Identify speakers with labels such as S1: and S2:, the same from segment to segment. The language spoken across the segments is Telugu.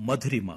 S1: మధురిమ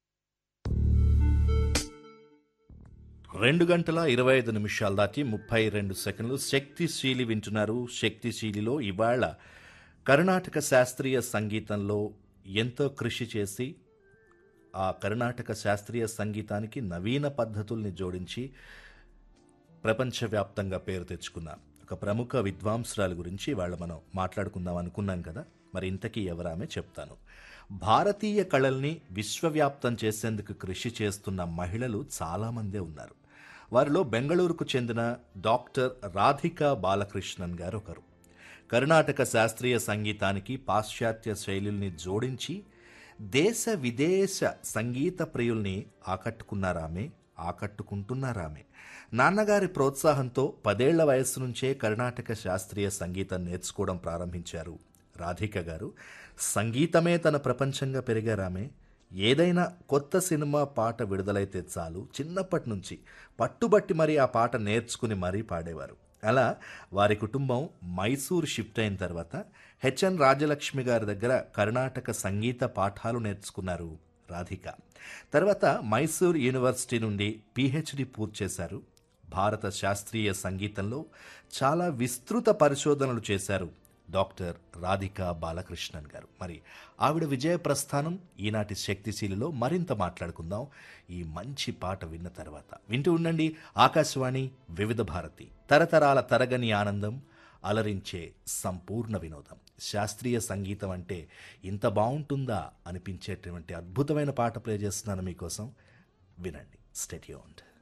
S2: రెండు గంటల ఇరవై ఐదు నిమిషాల దాటి ముప్పై రెండు సెకండ్లు శక్తిశీలి వింటున్నారు శక్తిశీలిలో ఇవాళ కర్ణాటక శాస్త్రీయ సంగీతంలో ఎంతో కృషి చేసి ఆ కర్ణాటక శాస్త్రీయ సంగీతానికి నవీన పద్ధతుల్ని జోడించి ప్రపంచవ్యాప్తంగా పేరు తెచ్చుకున్న ఒక ప్రముఖ విద్వాంసురాల గురించి ఇవాళ మనం మాట్లాడుకుందాం అనుకున్నాం కదా మరి ఇంతకీ ఎవరామె చెప్తాను భారతీయ కళల్ని విశ్వవ్యాప్తం చేసేందుకు కృషి చేస్తున్న మహిళలు చాలామందే ఉన్నారు వారిలో బెంగళూరుకు చెందిన డాక్టర్ రాధికా బాలకృష్ణన్ గారు ఒకరు కర్ణాటక శాస్త్రీయ సంగీతానికి పాశ్చాత్య శైలుల్ని జోడించి దేశ విదేశ సంగీత ప్రియుల్ని ఆకట్టుకున్నారామె ఆకట్టుకుంటున్నారామె నాన్నగారి ప్రోత్సాహంతో పదేళ్ల వయస్సు నుంచే కర్ణాటక శాస్త్రీయ సంగీతం నేర్చుకోవడం ప్రారంభించారు రాధిక గారు సంగీతమే తన ప్రపంచంగా పెరిగారామె ఏదైనా కొత్త సినిమా పాట విడుదలైతే చాలు చిన్నప్పటి నుంచి పట్టుబట్టి మరీ ఆ పాట నేర్చుకుని మరీ పాడేవారు అలా వారి కుటుంబం మైసూర్ షిఫ్ట్ అయిన తర్వాత హెచ్ఎన్ రాజలక్ష్మి గారి దగ్గర కర్ణాటక సంగీత పాఠాలు నేర్చుకున్నారు రాధిక తర్వాత మైసూర్ యూనివర్సిటీ నుండి పిహెచ్డి పూర్తి చేశారు భారత శాస్త్రీయ సంగీతంలో చాలా విస్తృత పరిశోధనలు చేశారు డాక్టర్ రాధికా బాలకృష్ణన్ గారు మరి ఆవిడ విజయ ప్రస్థానం ఈనాటి శక్తిశీలిలో మరింత మాట్లాడుకుందాం ఈ మంచి పాట విన్న తర్వాత వింటూ ఉండండి ఆకాశవాణి వివిధ భారతి తరతరాల తరగని ఆనందం అలరించే సంపూర్ణ వినోదం శాస్త్రీయ సంగీతం అంటే ఇంత బాగుంటుందా అనిపించేటువంటి అద్భుతమైన పాట ప్లే చేస్తున్నాను మీకోసం వినండి స్టెట్యూన్డ్